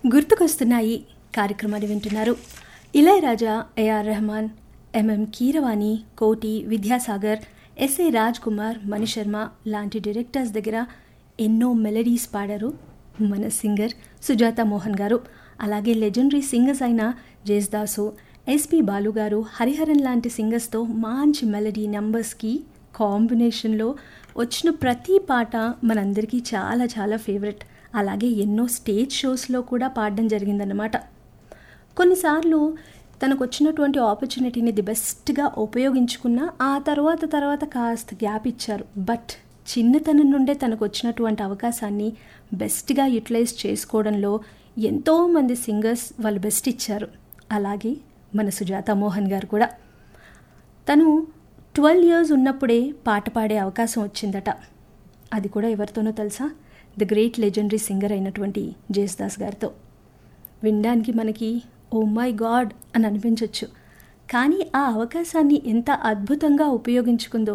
గుర్తుకొస్తున్నాయి కార్యక్రమాన్ని వింటున్నారు Ilaiyaraaja A R Rahman M M Keeravani Koti Vidyasagar S A Raj Kumar Manisharma లాంటి డైరెక్టర్స్ దగ్గర ఎన్నో మెలడీస్ పాడారు మన సింగర్ సుజాత మోహన్ గారు అలాగే లెజెండరీ సింగర్స్ అయిన జేస్దాసు ఎస్పి బాలు గారు హరిహరన్ లాంటి సింగర్స్తో మంచి మెలడీ నంబర్స్కి కాంబినేషన్లో వచ్చిన ప్రతి పాట మనందరికీ చాలా చాలా ఫేవరెట్ అలాగే ఎన్నో స్టేజ్ షోస్లో కూడా పాడడం జరిగిందన్నమాట కొన్నిసార్లు తనకు వచ్చినటువంటి ఆపర్చునిటీని ది బెస్ట్గా ఉపయోగించుకున్న ఆ తర్వాత తర్వాత కాస్త గ్యాప్ ఇచ్చారు బట్ చిన్నతనం నుండే తనకు వచ్చినటువంటి అవకాశాన్ని బెస్ట్గా యూటిలైజ్ చేసుకోవడంలో ఎంతోమంది సింగర్స్ వాళ్ళు బెస్ట్ ఇచ్చారు అలాగే మన సుజాత మోహన్ గారు కూడా తను ట్వెల్వ్ ఇయర్స్ ఉన్నప్పుడే పాట పాడే అవకాశం వచ్చిందట అది కూడా ఎవరితోనో తెలుసా ద గ్రేట్ లెజెండరీ సింగర్ అయినటువంటి జేసుదాస్ గారితో వినడానికి మనకి ఓ మై గాడ్ అని అనిపించవచ్చు కానీ ఆ అవకాశాన్ని ఎంత అద్భుతంగా ఉపయోగించుకుందో